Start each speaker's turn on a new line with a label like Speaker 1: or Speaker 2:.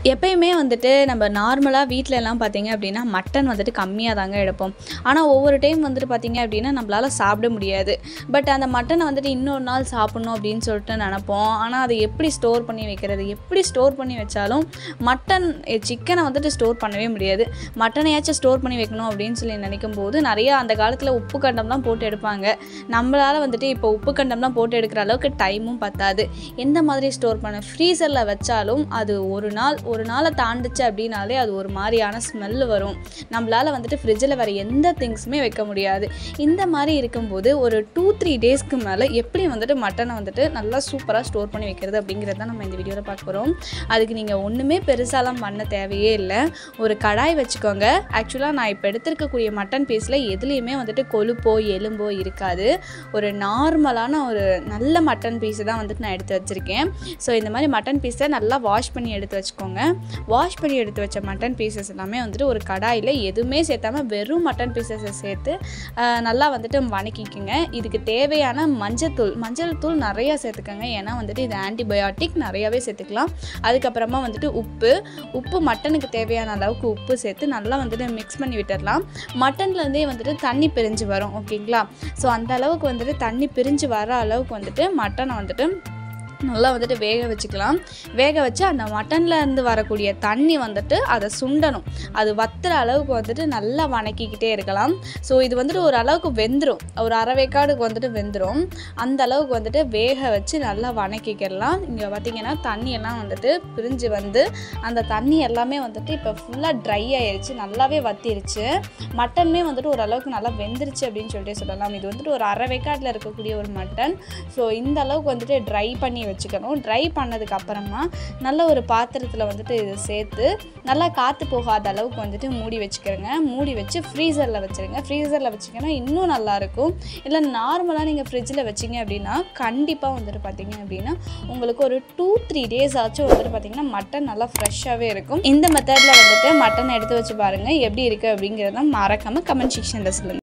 Speaker 1: எப்பயுமே வந்துட்டு நம்ம நார்மலாக வீட்டில எல்லாம் பார்த்தீங்க அப்படின்னா மட்டன் வந்துட்டு கம்மியாக தாங்க எடுப்போம் ஆனால் ஒவ்வொரு டைம் வந்துட்டு பார்த்தீங்க அப்படின்னா நம்மளால் சாப்பிட முடியாது பட் அந்த மட்டனை வந்துட்டு இன்னொரு நாள் சாப்பிட்ணும் அப்படின்னு சொல்லிட்டு நினப்போம் ஆனால் அதை எப்படி ஸ்டோர் பண்ணி வைக்கிறது எப்படி ஸ்டோர் பண்ணி வச்சாலும் மட்டன் சிக்கனை வந்துட்டு ஸ்டோர் பண்ணவே முடியாது மட்டனையாச்சும் ஸ்டோர் பண்ணி வைக்கணும் அப்படின்னு சொல்லி நினைக்கும் போது நிறைய அந்த காலத்தில் உப்பு கண்டம்லாம் போட்டு எடுப்பாங்க நம்மளால் வந்துட்டு இப்போ உப்பு கண்டம்லாம் போட்டு எடுக்கிற அளவுக்கு டைமும் பத்தாது எந்த மாதிரி ஸ்டோர் பண்ண ஃப்ரீசரில் வச்சாலும் அது ஒரு நாள் ஒரு நாளை தாண்டுச்சு அப்படின்னாலே அது ஒரு மாதிரியான ஸ்மெல் வரும் நம்மளால் வந்துட்டு ஃப்ரிட்ஜில் வேறு எந்த திங்ஸுமே வைக்க முடியாது இந்த மாதிரி இருக்கும்போது ஒரு டூ த்ரீ டேஸ்க்கு மேலே எப்படி வந்துட்டு மட்டனை வந்துட்டு நல்லா சூப்பராக ஸ்டோர் பண்ணி வைக்கிறது அப்படிங்கிறத தான் நம்ம இந்த வீடியோவில் பார்க்க போகிறோம் அதுக்கு நீங்கள் ஒன்றுமே பெருசாலாம் பண்ண தேவையே இல்லை ஒரு கடாய் வச்சுக்கோங்க ஆக்சுவலாக நான் இப்போ எடுத்திருக்கக்கூடிய மட்டன் பீஸில் எதுலேயுமே வந்துட்டு கொழுப்போ எலும்போ இருக்காது ஒரு நார்மலான ஒரு நல்ல மட்டன் பீஸு தான் வந்துட்டு நான் எடுத்து வச்சுருக்கேன் ஸோ இந்த மாதிரி மட்டன் பீஸை நல்லா வாஷ் பண்ணி எடுத்து வச்சுக்கோங்க வாஷ் பண்ணி எடுத்து வச்ச மட்டன் பீசஸ் எல்லாமே வந்துட்டு ஒரு கடாயில் எதுவுமே சேர்த்தாம வெறும் மட்டன் பீசஸை சேர்த்து ஆஹ், நல்லா வந்துட்டு வணக்கிக்குங்க இதுக்கு தேவையான மஞ்சத்தூள் மஞ்சள் தூள் நிறையா சேர்த்துக்கோங்க ஏன்னா வந்துட்டு இது ஆன்டிபயோட்டிக் நிறையாவே சேர்த்துக்கலாம் அதுக்கப்புறமா வந்துட்டு உப்பு உப்பு மட்டனுக்கு தேவையான அளவுக்கு உப்பு சேர்த்து நல்லா வந்துட்டு மிக்ஸ் பண்ணி விட்டுடலாம் மட்டன்லேருந்தே வந்துட்டு தண்ணி பிரிஞ்சு வரும் ஓகேங்களா ஸோ அந்த அளவுக்கு வந்துட்டு தண்ணி பிரிஞ்சு வர அளவுக்கு வந்துட்டு மட்டனை வந்துட்டு நல்லா வந்துட்டு வேக வச்சுக்கலாம் வேக வச்சு அந்த மட்டன்ல இருந்து வரக்கூடிய தண்ணி வந்துட்டு அதை சுண்டணும் அது வத்துற அளவுக்கு வந்துட்டு நல்லா வணக்கிக்கிட்டே இருக்கலாம் ஸோ இது வந்துட்டு ஒரு அளவுக்கு வெந்துடும் ஒரு அரை வேக்காடுக்கு வந்துட்டு வெந்துடும் அந்த அளவுக்கு வந்துட்டு வேக வச்சு நல்லா வணக்கிக்கிடலாம் இங்கே பார்த்தீங்கன்னா தண்ணியெல்லாம் வந்துட்டு பிரிஞ்சு வந்து அந்த தண்ணி எல்லாமே வந்துட்டு இப்போ ஃபுல்லாக ட்ரை ஆயிருச்சு நல்லாவே வத்திருச்சு மட்டனுமே வந்துட்டு ஓரளவுக்கு நல்லா வெந்துருச்சு அப்படின்னு சொல்லிட்டு சொல்லலாம் இது வந்துட்டு ஒரு அரை வேக்காட்டில் இருக்கக்கூடிய ஒரு மட்டன் ஸோ இந்த அளவுக்கு வந்துட்டு ட்ரை பண்ணி வச்சுக்கணும் ட்ரை பண்ணதுக்கு அப்புறமா நல்ல ஒரு பாத்திரத்தில் வந்துட்டு இதை சேர்த்து நல்லா காற்று போகாத அளவுக்கு வந்துட்டு மூடி வச்சுக்கிறங்க மூடி வச்சு ஃப்ரீசரில் வச்சுருங்க ஃப்ரீசரில் வச்சிங்கன்னா இன்னும் நல்லாயிருக்கும் இல்லை நார்மலாக நீங்கள் ஃப்ரிட்ஜில் வச்சிங்க அப்படின்னா கண்டிப்பாக வந்துட்டு பார்த்தீங்க அப்படின்னா உங்களுக்கு ஒரு டூ த்ரீ டேஸ் ஆச்சும் வந்துட்டு பார்த்தீங்கன்னா மட்டன் நல்லா ஃப்ரெஷ்ஷாகவே இருக்கும் இந்த மெத்தடில் வந்துட்டு மட்டன் எடுத்து வச்சு பாருங்கள் எப்படி இருக்குது அப்படிங்கிறத மறக்காமல் கமெண்ட் செக்ஷனில் சொல்லுங்கள்